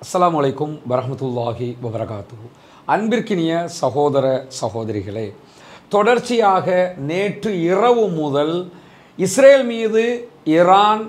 அஸ்ஸலாமு அலைக்கும் வரஹ்மத்துல்லாஹி வபரகாத்து அன்பிற்கினிய சகோதர சகோதரிகளே தொடர்ச்சியாக நேற்று இரவு முதல் இஸ்ரேல் மீது ஈரான்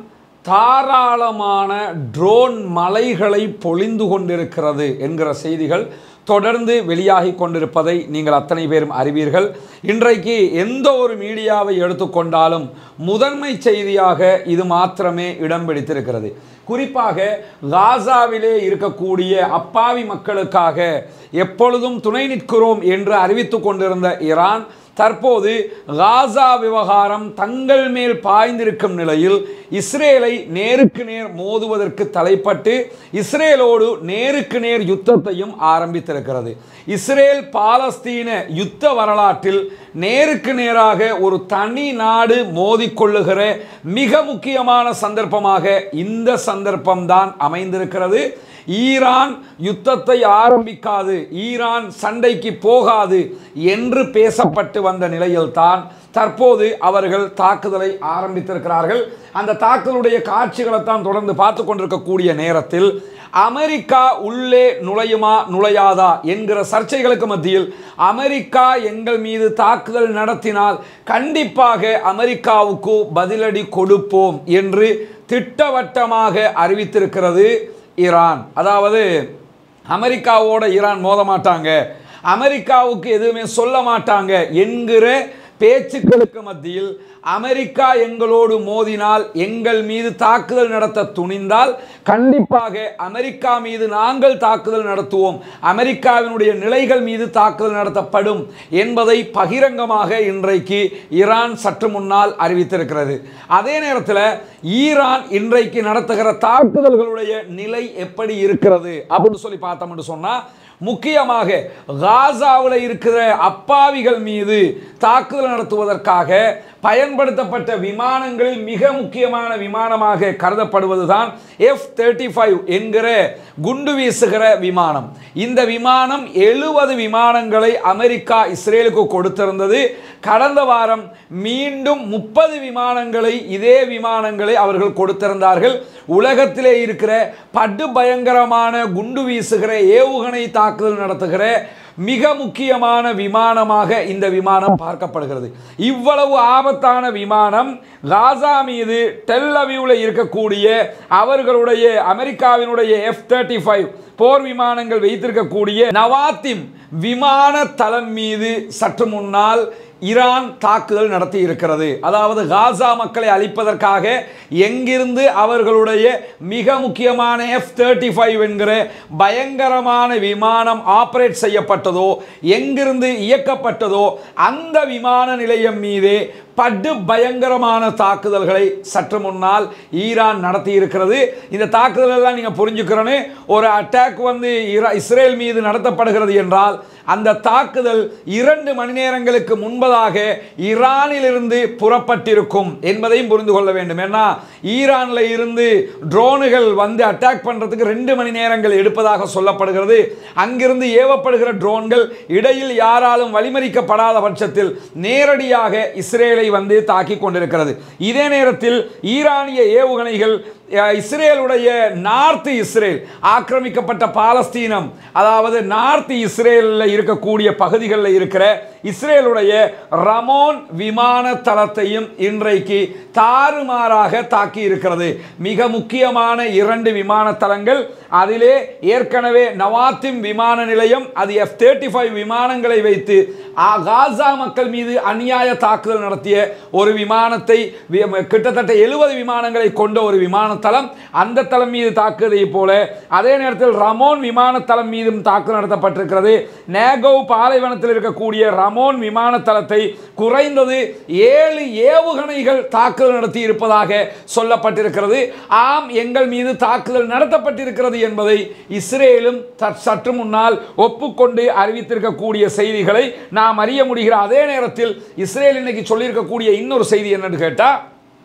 தாராளமான ட்ரோன் மலைகளை பொழிந்து கொண்டிருக்கிறது என்கிற செய்திகள் தொடர்ந்து வெளியாகி கொண்டிருப்பதை நீங்கள் அத்தனை பேரும் அறிவீர்கள் இன்றைக்கு எந்த ஒரு மீடியாவை எடுத்துக்கொண்டாலும் முதன்மை செய்தியாக இது மாத்திரமே இடம் பிடித்திருக்கிறது குறிப்பாக காசாவிலே இருக்கக்கூடிய அப்பாவி மக்களுக்காக எப்பொழுதும் துணை நிற்கிறோம் என்று அறிவித்து கொண்டிருந்த ஈரான் தற்போது காசா விவகாரம் தங்கள் மேல் பாய்ந்திருக்கும் நிலையில் இஸ்ரேலை நேருக்கு நேர் மோதுவதற்கு தலைப்பட்டு இஸ்ரேலோடு நேருக்கு நேர் யுத்தத்தையும் ஆரம்பித்திருக்கிறது இஸ்ரேல் பாலஸ்தீன யுத்த வரலாற்றில் நேருக்கு நேராக ஒரு தனி நாடு மோதிக்கொள்ளுகிற மிக முக்கியமான சந்தர்ப்பமாக இந்த சந்தர்ப்பம்தான் அமைந்திருக்கிறது ஈரான் யுத்தத்தை ஆரம்பிக்காது ஈரான் சண்டைக்கு போகாது என்று பேசப்பட்டு வந்த நிலையில்தான் தற்போது அவர்கள் தாக்குதலை ஆரம்பித்திருக்கிறார்கள் அந்த தாக்குதலுடைய காட்சிகளை தான் தொடர்ந்து பார்த்து கொண்டிருக்கக்கூடிய நேரத்தில் அமெரிக்கா உள்ளே நுழையுமா நுழையாதா என்கிற சர்ச்சைகளுக்கு மத்தியில் அமெரிக்கா எங்கள் மீது தாக்குதல் நடத்தினால் கண்டிப்பாக அமெரிக்காவுக்கு பதிலடி கொடுப்போம் என்று திட்டவட்டமாக அறிவித்திருக்கிறது ஈரான் அதாவது அமெரிக்காவோட ஈரான் மோத மாட்டாங்க அமெரிக்காவுக்கு எதுவுமே சொல்ல மாட்டாங்க என்கிற பேச்சுக்களுக்கு மத்தியில் அமெரிக்கா எங்களோடு மோதினால் எங்கள் மீது தாக்குதல் நடத்த துணிந்தால் கண்டிப்பாக அமெரிக்கா மீது நாங்கள் தாக்குதல் நடத்துவோம் அமெரிக்காவினுடைய நிலைகள் மீது தாக்குதல் நடத்தப்படும் என்பதை பகிரங்கமாக இன்றைக்கு ஈரான் சற்று முன்னால் அறிவித்திருக்கிறது அதே நேரத்தில் ஈரான் இன்றைக்கு நடத்துகிற தாக்குதல்களுடைய நிலை எப்படி இருக்கிறது அப்படின்னு சொல்லி பார்த்தோம்னு சொன்னால் முக்கியமாக காசாவில் இருக்கிற அப்பாவிகள் மீது தாக்குதல் நடத்துவதற்காக பயன்படுத்தப்பட்ட விமானங்களில் மிக முக்கியமான விமானமாக கருதப்படுவதுதான் எஃப் தேர்ட்டி ஃபைவ் என்கிற குண்டு வீசுகிற விமானம் இந்த விமானம் எழுபது விமானங்களை அமெரிக்கா இஸ்ரேலுக்கு கொடுத்திருந்தது கடந்த வாரம் மீண்டும் முப்பது விமானங்களை இதே விமானங்களை அவர்கள் கொடுத்திருந்தார்கள் உலகத்திலே இருக்கிற படு பயங்கரமான குண்டு வீசுகிற ஏவுகணை தாக்குதல் நடத்துகிற மிக முக்கியமான விமானமாக இந்த விமானம் பார்க்கப்படுகிறது இவ்வளவு ஆபத்தான விமானம் காசா மீது டெல் அவியூவில் இருக்கக்கூடிய அவர்களுடைய அமெரிக்காவினுடைய எஃப் தேர்ட்டி ஃபைவ் போர் விமானங்கள் வைத்திருக்கக்கூடிய நவாத்திம் விமான தளம் மீது சற்று முன்னால் ஈரான் தாக்குதல் நடத்தி இருக்கிறது அதாவது காசா மக்களை அழிப்பதற்காக எங்கிருந்து அவர்களுடைய மிக முக்கியமான எஃப் தேர்ட்டி ஃபைவ் என்கிற பயங்கரமான விமானம் ஆப்ரேட் செய்யப்பட்டதோ எங்கிருந்து இயக்கப்பட்டதோ அந்த விமான நிலையம் மீதே படு பயங்கரமான தாக்குதல்களை சற்று முன்னால் ஈரான் நடத்தி இருக்கிறது இந்த தாக்குதல் எல்லாம் நீங்கள் புரிஞ்சுக்கிறோன்னு ஒரு அட்டாக் வந்து இஸ்ரேல் மீது நடத்தப்படுகிறது என்றால் அந்த தாக்குதல் இரண்டு மணி நேரங்களுக்கு முன்பதாக ஈரானிலிருந்து புறப்பட்டிருக்கும் என்பதையும் புரிந்து கொள்ள வேண்டும் ஏன்னா ஈரானில் இருந்து ட்ரோனுகள் வந்து அட்டாக் பண்ணுறதுக்கு ரெண்டு மணி நேரங்கள் எடுப்பதாக சொல்லப்படுகிறது அங்கிருந்து ஏவப்படுகிற ட்ரோன்கள் இடையில் யாராலும் வழிமறிக்கப்படாத பட்சத்தில் நேரடியாக இஸ்ரேலை வந்து தாக்கி கொண்டிருக்கிறது இதே நேரத்தில் ஈரானிய ஏவுகணைகள் இஸ்ரேலுடைய நார்த் இஸ்ரேல் ஆக்கிரமிக்கப்பட்ட பாலஸ்தீனம் அதாவது நார்த் இஸ்ரேலில் இருக்கக்கூடிய பகுதிகளில் இருக்கிற இஸ்ரேலுடைய ரமோன் விமான தளத்தையும் இன்றைக்கு தாறுமாறாக தாக்கி இருக்கிறது மிக முக்கியமான இரண்டு விமான தளங்கள் அதிலே ஏற்கனவே நவாத்திம் விமான நிலையம் அது எஃப் தேர்ட்டி ஃபைவ் விமானங்களை வைத்து காசா மக்கள் மீது அநியாய தாக்குதல் நடத்திய ஒரு விமானத்தை கிட்டத்தட்ட எழுபது விமானங்களை கொண்ட ஒரு விமான தளம் அந்த தளம் மீது தாக்குவதை போல அதே நேரத்தில் ரமோன் விமான தளம் மீதும் தாக்குதல் நடத்தப்பட்டிருக்கிறது நேகோ பாலைவனத்தில் இருக்கக்கூடிய ரமோன் விமான தளத்தை குறைந்தது ஏழு ஏவுகணைகள் தாக்குதல் நடத்தி இருப்பதாக சொல்லப்பட்டிருக்கிறது ஆம் எங்கள் மீது தாக்குதல் நடத்தப்பட்டிருக்கிறது என்பதை இஸ்ரேலும் சற்று முன்னால் ஒப்புக்கொண்டு அறிவித்திருக்கக்கூடிய செய்திகளை நாம் அறிய முடிகிற அதே நேரத்தில் இஸ்ரேல் இன்னைக்கு சொல்லியிருக்கக்கூடிய இன்னொரு செய்தி என்னன்னு கேட்டால்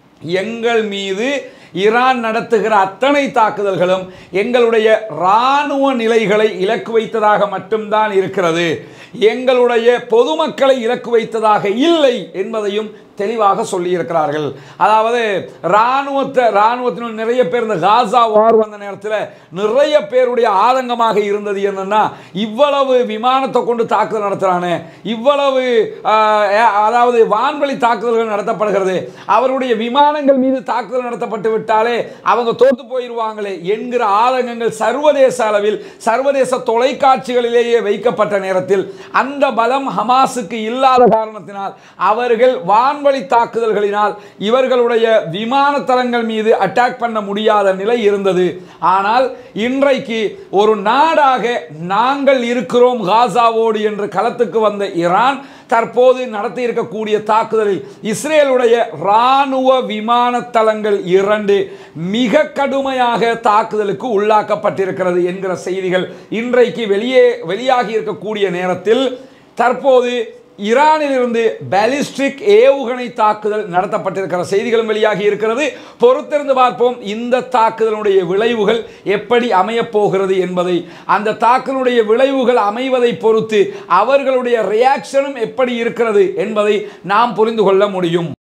எங்கள் மீது ஈரான் நடத்துகிற அத்தனை தாக்குதல்களும் எங்களுடைய இராணுவ நிலைகளை இலக்கு வைத்ததாக மட்டும்தான் இருக்கிறது எங்களுடைய பொதுமக்களை இலக்கு வைத்ததாக இல்லை என்பதையும் தெளிவாக சொல்லியிருக்கிறார்கள் அதாவது இராணுவத்தை இராணுவத்தினுள் நிறைய பேர் இந்த காசா வார் வந்த நேரத்தில் நிறைய பேருடைய ஆதங்கமாக இருந்தது என்னன்னா இவ்வளவு விமானத்தை கொண்டு தாக்குதல் நடத்துறானே இவ்வளவு ஆஹ், அதாவது வான்வழி தாக்குதல்கள் நடத்தப்படுகிறது அவருடைய விமானங்கள் மீது தாக்குதல் நடத்தப்பட்டு விட்டாலே அவங்க தோத்து போயிடுவாங்களே என்கிற ஆதங்கங்கள் சர்வதேச அளவில் சர்வதேச தொலைக்காட்சிகளிலேயே வைக்கப்பட்ட நேரத்தில் அந்த பலம் ஹமாஸுக்கு இல்லாத காரணத்தினால் அவர்கள் வான்வழி தாக்குதல்களினால் இவர்களுடைய விமான தளங்கள் மீது அட்டாக் பண்ண முடியாத நிலை இருந்தது ஆனால் இன்றைக்கு ஒரு நாடாக நாங்கள் இருக்கிறோம் காசாவோடு என்று களத்துக்கு வந்த ஈரான் தற்போது நடத்தி இருக்கக்கூடிய தாக்குதலில் இஸ்ரேலுடைய இராணுவ விமான தளங்கள் இரண்டு மிக கடுமையாக தாக்குதலுக்கு உள்ளாக்கப்பட்டிருக்கிறது என்கிற செய்திகள் இன்றைக்கு வெளியே வெளியாகி இருக்கக்கூடிய நேரத்தில் தற்போது ஈரானிலிருந்து பாலிஸ்டிக் ஏவுகணை தாக்குதல் நடத்தப்பட்டிருக்கிற செய்திகளும் வெளியாகி இருக்கிறது பொறுத்திருந்து பார்ப்போம் இந்த தாக்குதலுடைய விளைவுகள் எப்படி அமையப் போகிறது என்பதை அந்த தாக்குதலுடைய விளைவுகள் அமைவதை பொறுத்து அவர்களுடைய ரியாக்ஷனும் எப்படி இருக்கிறது என்பதை நாம் புரிந்து கொள்ள முடியும்